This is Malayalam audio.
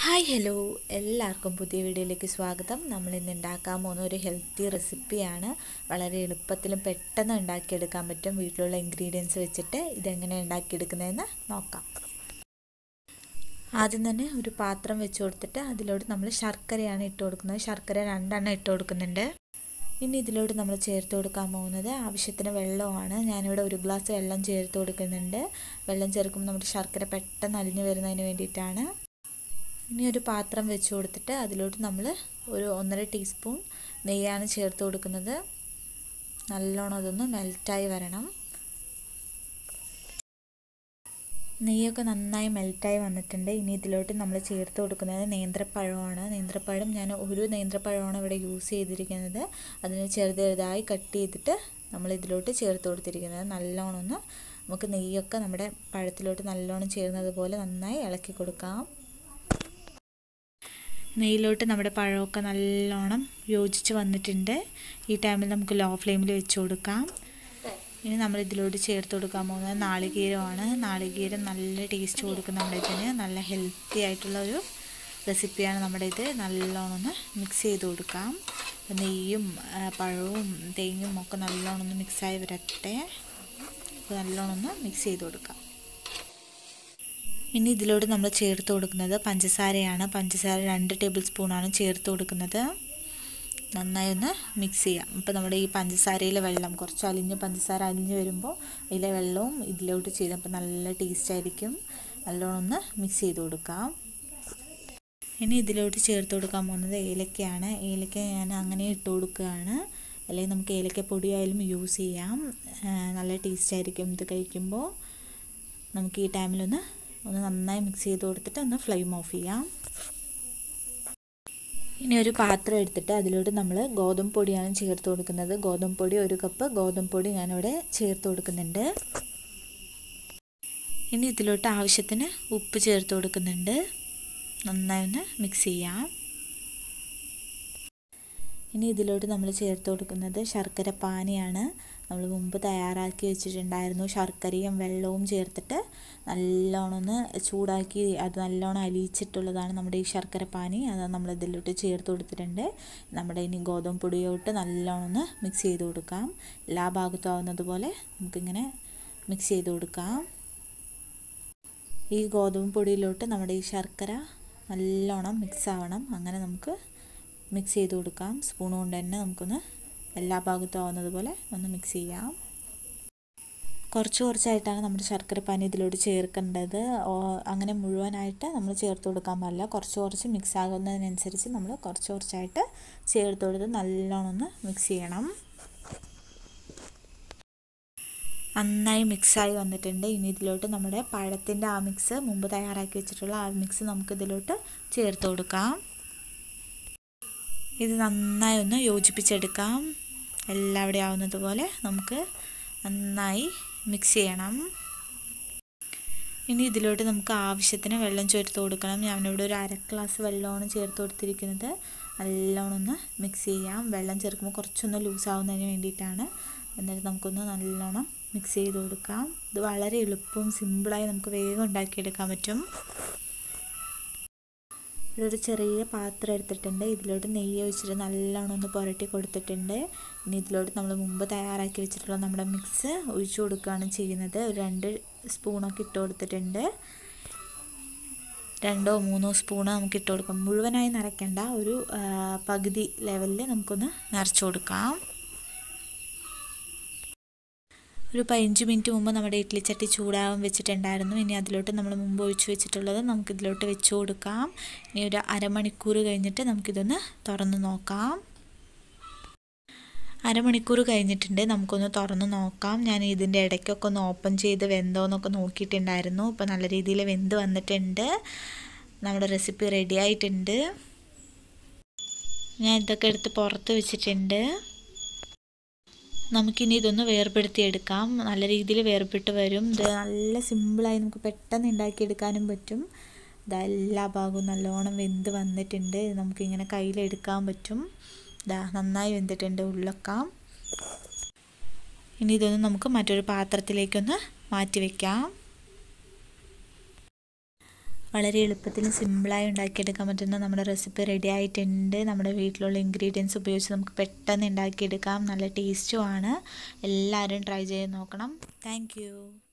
ഹായ് ഹലോ എല്ലാവർക്കും പുതിയ വീഡിയോയിലേക്ക് സ്വാഗതം നമ്മൾ ഇന്ന് ഉണ്ടാക്കാൻ പോകുന്ന ഒരു ഹെൽത്തി റെസിപ്പിയാണ് വളരെ എളുപ്പത്തിലും പെട്ടെന്ന് ഉണ്ടാക്കിയെടുക്കാൻ പറ്റും വീട്ടിലുള്ള ഇൻഗ്രീഡിയൻസ് വെച്ചിട്ട് ഇതെങ്ങനെ ഉണ്ടാക്കിയെടുക്കുന്നതെന്ന് നോക്കാം ആദ്യം തന്നെ ഒരു പാത്രം വെച്ച് കൊടുത്തിട്ട് അതിലോട്ട് നമ്മൾ ശർക്കരയാണ് ഇട്ട് കൊടുക്കുന്നത് ശർക്കര രണ്ടെണ്ണം ഇട്ട് കൊടുക്കുന്നുണ്ട് ഇനി ഇതിലോട്ട് നമ്മൾ ചേർത്ത് കൊടുക്കാൻ പോകുന്നത് ആവശ്യത്തിന് വെള്ളമാണ് ഞാനിവിടെ ഒരു ഗ്ലാസ് വെള്ളം ചേർത്ത് കൊടുക്കുന്നുണ്ട് വെള്ളം ചേർക്കുമ്പോൾ നമ്മുടെ ശർക്കര പെട്ടെന്ന് അലിഞ്ഞു വരുന്നതിന് വേണ്ടിയിട്ടാണ് ഇനി ഒരു പാത്രം വെച്ച് കൊടുത്തിട്ട് അതിലോട്ട് നമ്മൾ ഒരു ഒന്നര ടീസ്പൂൺ നെയ്യാണ് ചേർത്ത് കൊടുക്കുന്നത് നല്ലോണം അതൊന്ന് മെൽറ്റായി വരണം നെയ്യൊക്കെ നന്നായി മെൽറ്റായി വന്നിട്ടുണ്ട് ഇനി ഇതിലോട്ട് നമ്മൾ ചേർത്ത് കൊടുക്കുന്നത് നേന്ത്രപ്പഴമാണ് നേന്ത്രപ്പഴം ഞാൻ ഒരു നേന്ത്രപ്പഴമാണ് ഇവിടെ യൂസ് ചെയ്തിരിക്കുന്നത് അതിന് ചെറുത് ചെറുതായി കട്ട് ചെയ്തിട്ട് നമ്മൾ ഇതിലോട്ട് ചേർത്ത് കൊടുത്തിരിക്കുന്നത് നല്ലോണം ഒന്ന് നമുക്ക് നെയ്യൊക്കെ നമ്മുടെ പഴത്തിലോട്ട് നല്ലോണം ചേർന്നത് പോലെ നന്നായി ഇളക്കി കൊടുക്കാം നെയ്യിലോട്ട് നമ്മുടെ പഴമൊക്കെ നല്ലോണം യോജിച്ച് വന്നിട്ടുണ്ട് ഈ ടൈമിൽ നമുക്ക് ലോ ഫ്ലെയിമിൽ വെച്ച് കൊടുക്കാം ഇനി നമ്മൾ ഇതിലോട്ട് ചേർത്ത് കൊടുക്കാൻ പോകുന്നത് നാളികേരമാണ് നാളികേരം നല്ല ടേസ്റ്റ് കൊടുക്കും നമ്മുടെ ഇതിന് നല്ല ഹെൽത്തി ആയിട്ടുള്ള ഒരു റെസിപ്പിയാണ് നമ്മുടെ ഇത് നല്ലോണം ഒന്ന് മിക്സ് ചെയ്ത് കൊടുക്കാം നെയ്യും പഴവും തേങ്ങയും ഒക്കെ നല്ലോണം ഒന്ന് മിക്സായി വരട്ടെ നല്ലോണം ഒന്ന് മിക്സ് ചെയ്ത് കൊടുക്കാം ഇനി ഇതിലോട്ട് നമ്മൾ ചേർത്ത് കൊടുക്കുന്നത് പഞ്ചസാരയാണ് പഞ്ചസാര രണ്ട് ടേബിൾ സ്പൂണാണ് ചേർത്ത് കൊടുക്കുന്നത് നന്നായി ഒന്ന് മിക്സ് ചെയ്യാം ഇപ്പോൾ നമ്മുടെ ഈ പഞ്ചസാരയിലെ വെള്ളം കുറച്ച് അലിഞ്ഞ് പഞ്ചസാര അലിഞ്ഞ് വരുമ്പോൾ അതിലെ വെള്ളവും ഇതിലോട്ട് ചെയ്തപ്പോൾ നല്ല ടേസ്റ്റ് ആയിരിക്കും നല്ലോണം ഒന്ന് മിക്സ് ചെയ്ത് കൊടുക്കാം ഇനി ഇതിലോട്ട് ചേർത്ത് കൊടുക്കാൻ പോകുന്നത് ഏലക്കയാണ് ഏലക്ക ഞാൻ അങ്ങനെ ഇട്ട് കൊടുക്കുകയാണ് അല്ലെങ്കിൽ നമുക്ക് ഏലക്കപ്പൊടി ആയാലും യൂസ് ചെയ്യാം നല്ല ടേസ്റ്റ് ആയിരിക്കും ഇത് കഴിക്കുമ്പോൾ നമുക്ക് ഈ ടൈമിലൊന്ന് ഒന്ന് നന്നായി മിക്സ് ചെയ്ത് കൊടുത്തിട്ട് ഒന്ന് ഫ്ലെയിം ഓഫ് ചെയ്യാം ഇനി ഒരു പാത്രം എടുത്തിട്ട് അതിലോട്ട് നമ്മൾ ഗോതമ്പ് പൊടിയാണ് ചേർത്ത് കൊടുക്കുന്നത് ഗോതമ്പ് പൊടി ഒരു കപ്പ് ഗോതമ്പ് പൊടി ഞാനിവിടെ ചേർത്ത് കൊടുക്കുന്നുണ്ട് ഇനി ഇതിലോട്ട് ആവശ്യത്തിന് ഉപ്പ് ചേർത്ത് കൊടുക്കുന്നുണ്ട് നന്നായി ഒന്ന് മിക്സ് ചെയ്യാം ഇനി ഇതിലോട്ട് നമ്മൾ ചേർത്ത് കൊടുക്കുന്നത് ശർക്കര പാനിയാണ് നമ്മൾ മുമ്പ് തയ്യാറാക്കി വെച്ചിട്ടുണ്ടായിരുന്നു ശർക്കരയും വെള്ളവും ചേർത്തിട്ട് നല്ലോണം ഒന്ന് ചൂടാക്കി അത് നല്ലോണം അലിയിച്ചിട്ടുള്ളതാണ് നമ്മുടെ ഈ ശർക്കര പാനി അത് നമ്മൾ ഇതിലോട്ട് ചേർത്ത് കൊടുത്തിട്ടുണ്ട് നമ്മുടെ ഇനി ഗോതമ്പ് പൊടിയോട്ട് നല്ലോണം ഒന്ന് മിക്സ് ചെയ്ത് കൊടുക്കാം എല്ലാ ഭാഗത്തും ആവുന്നത് പോലെ നമുക്കിങ്ങനെ മിക്സ് ചെയ്ത് കൊടുക്കാം ഈ ഗോതമ്പ് പൊടിയിലോട്ട് നമ്മുടെ ഈ ശർക്കര നല്ലോണം മിക്സ് ആവണം അങ്ങനെ നമുക്ക് മിക്സ് ചെയ്ത് കൊടുക്കാം സ്പൂൺ കൊണ്ട് തന്നെ നമുക്കൊന്ന് എല്ലാ ഭാഗത്തും ആവുന്നത് പോലെ ഒന്ന് മിക്സ് ചെയ്യാം കുറച്ച് കുറച്ചായിട്ടാണ് നമ്മുടെ ശർക്കര പാനി ഇതിലോട്ട് ചേർക്കേണ്ടത് അങ്ങനെ മുഴുവനായിട്ട് നമ്മൾ ചേർത്ത് കൊടുക്കാൻ പാടില്ല കുറച്ച് കുറച്ച് മിക്സ് ആകുന്നതിനനുസരിച്ച് നമ്മൾ കുറച്ച് കുറച്ചായിട്ട് ചേർത്ത് കൊടുത്ത് നല്ലോണം ഒന്ന് മിക്സ് ചെയ്യണം നന്നായി മിക്സായി വന്നിട്ടുണ്ട് ഇനി ഇതിലോട്ട് നമ്മുടെ പഴത്തിൻ്റെ ആ മിക്സ് മുമ്പ് തയ്യാറാക്കി വെച്ചിട്ടുള്ള ആ മിക്സ് നമുക്ക് ഇതിലോട്ട് ചേർത്ത് കൊടുക്കാം ഇത് നന്നായി ഒന്ന് യോജിപ്പിച്ചെടുക്കാം എല്ലാവിടെയും ആവുന്നത് പോലെ നമുക്ക് നന്നായി മിക്സ് ചെയ്യണം ഇനി ഇതിലോട്ട് നമുക്ക് ആവശ്യത്തിന് വെള്ളം ചേർത്ത് കൊടുക്കണം ഞാനിവിടെ ഒരു അര ഗ്ലാസ് വെള്ളമാണ് ചേർത്ത് കൊടുത്തിരിക്കുന്നത് നല്ലോണം ഒന്ന് മിക്സ് ചെയ്യാം വെള്ളം ചേർക്കുമ്പോൾ കുറച്ചൊന്ന് ലൂസ് ആവുന്നതിന് വേണ്ടിയിട്ടാണ് എന്നിട്ട് നമുക്കൊന്ന് നല്ലോണം മിക്സ് ചെയ്ത് കൊടുക്കാം ഇത് വളരെ എളുപ്പവും സിമ്പിളായി നമുക്ക് വേഗം ഉണ്ടാക്കിയെടുക്കാൻ പറ്റും ഒരു ചെറിയ പാത്രം എടുത്തിട്ടുണ്ട് ഇതിലോട്ട് നെയ്യ് ഒഴിച്ചിട്ട് നല്ലോണം ഒന്ന് പുരട്ടി കൊടുത്തിട്ടുണ്ട് ഇനി ഇതിലോട്ട് നമ്മൾ മുമ്പ് തയ്യാറാക്കി വെച്ചിട്ടുള്ള നമ്മുടെ മിക്സ് ഒഴിച്ചു കൊടുക്കുകയാണ് ചെയ്യുന്നത് ഒരു രണ്ട് സ്പൂണൊക്കെ ഇട്ട് കൊടുത്തിട്ടുണ്ട് രണ്ടോ മൂന്നോ സ്പൂണ് നമുക്ക് ഇട്ട് കൊടുക്കാം മുഴുവനായി നിറയ്ക്കേണ്ട ഒരു പകുതി ലെവലിൽ നമുക്കൊന്ന് നിറച്ച് കൊടുക്കാം ഒരു പതിനഞ്ച് മിനിറ്റ് മുമ്പ് നമ്മുടെ ഇഡ്ഡലി ചട്ടി ചൂടാവാൻ വെച്ചിട്ടുണ്ടായിരുന്നു ഇനി അതിലോട്ട് നമ്മൾ മുമ്പ് ഒഴിച്ച് വെച്ചിട്ടുള്ളത് നമുക്കിതിലോട്ട് വെച്ച് കൊടുക്കാം ഇനി ഒരു അരമണിക്കൂർ കഴിഞ്ഞിട്ട് നമുക്കിതൊന്ന് തുറന്ന് നോക്കാം അരമണിക്കൂർ കഴിഞ്ഞിട്ടുണ്ട് നമുക്കൊന്ന് തുറന്ന് നോക്കാം ഞാൻ ഇതിൻ്റെ ഇടയ്ക്കൊക്കെ ഒന്ന് ഓപ്പൺ ചെയ്ത് വെന്തോന്നൊക്കെ നോക്കിയിട്ടുണ്ടായിരുന്നു ഇപ്പോൾ നല്ല രീതിയിൽ വെന്ത് വന്നിട്ടുണ്ട് നമ്മുടെ റെസിപ്പി റെഡി ആയിട്ടുണ്ട് ഞാൻ ഇതൊക്കെ എടുത്ത് പുറത്ത് വെച്ചിട്ടുണ്ട് നമുക്കിനി ഇതൊന്ന് വേർപെടുത്തിയെടുക്കാം നല്ല രീതിയിൽ വേർപെട്ട് വരും ഇത് നല്ല സിമ്പിളായി നമുക്ക് പെട്ടെന്ന് ഉണ്ടാക്കിയെടുക്കാനും പറ്റും ഇതാ എല്ലാ ഭാഗവും നല്ലോണം വെന്ത് വന്നിട്ടുണ്ട് നമുക്കിങ്ങനെ കയ്യിലെടുക്കാൻ പറ്റും ഇതാ നന്നായി വെന്തിട്ടുണ്ട് ഉള്ളക്കാം ഇനി ഇതൊന്ന് നമുക്ക് മറ്റൊരു പാത്രത്തിലേക്കൊന്ന് മാറ്റി വയ്ക്കാം വളരെ എളുപ്പത്തിൽ സിമ്പിളായി ഉണ്ടാക്കിയെടുക്കാൻ പറ്റുന്ന നമ്മുടെ റെസിപ്പി റെഡി ആയിട്ടുണ്ട് നമ്മുടെ വീട്ടിലുള്ള ഇൻഗ്രീഡിയൻസ് ഉപയോഗിച്ച് നമുക്ക് പെട്ടെന്ന് ഉണ്ടാക്കിയെടുക്കാം നല്ല ടേസ്റ്റുമാണ് എല്ലാവരും ട്രൈ ചെയ്ത് നോക്കണം താങ്ക്